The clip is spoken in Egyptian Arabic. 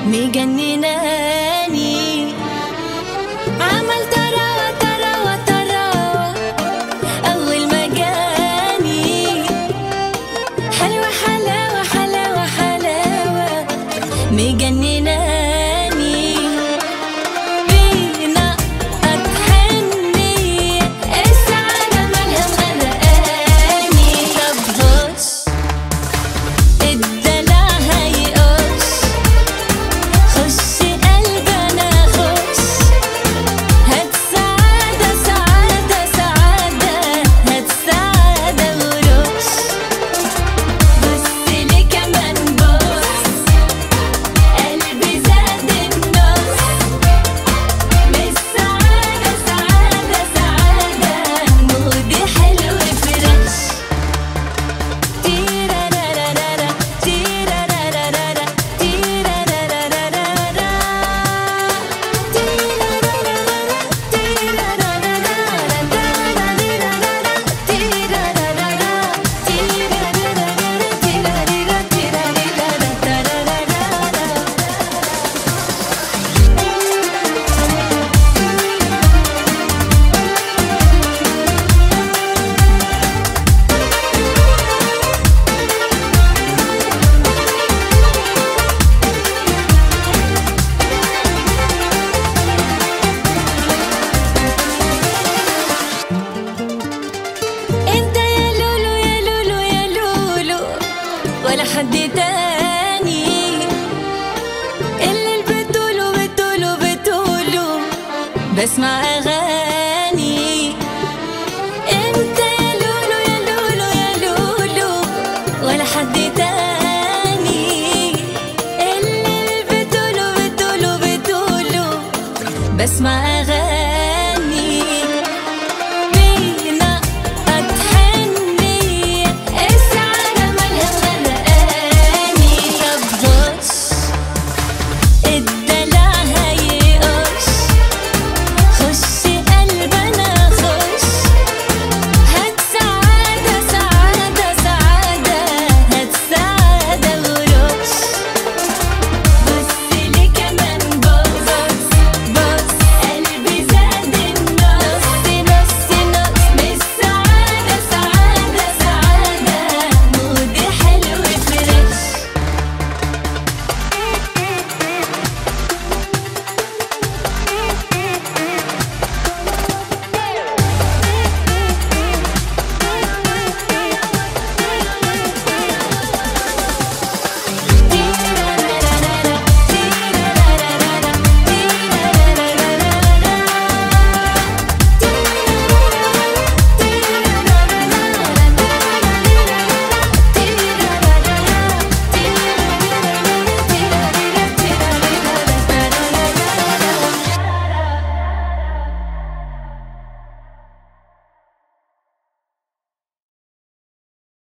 مجنناني عمل تراوة تراوة تراوة أول ما جاني حلوة حلاوة حلاوة حلاوة مجنناني بينا أتحني السعادة مالها مغرقاني طب هش الدلع هيقش خش قلبي أنا خش هات سعادة سعادة سعادة هات سعادة ورش بص لي كمان بص قلبي زاد النص مش سعادة سعادة سعادة مودي حلو فريش تيرارارارا تيرارارارا تيرارارارا انت يا لولو يا لولو يا لولو ولا حد تاني اللي بتقوله بتقوله بتقوله بسمع اغاني انت يا لولو يا لولو يا لولو ولا حد تاني اللي بتقوله بتقوله بتقوله بسمع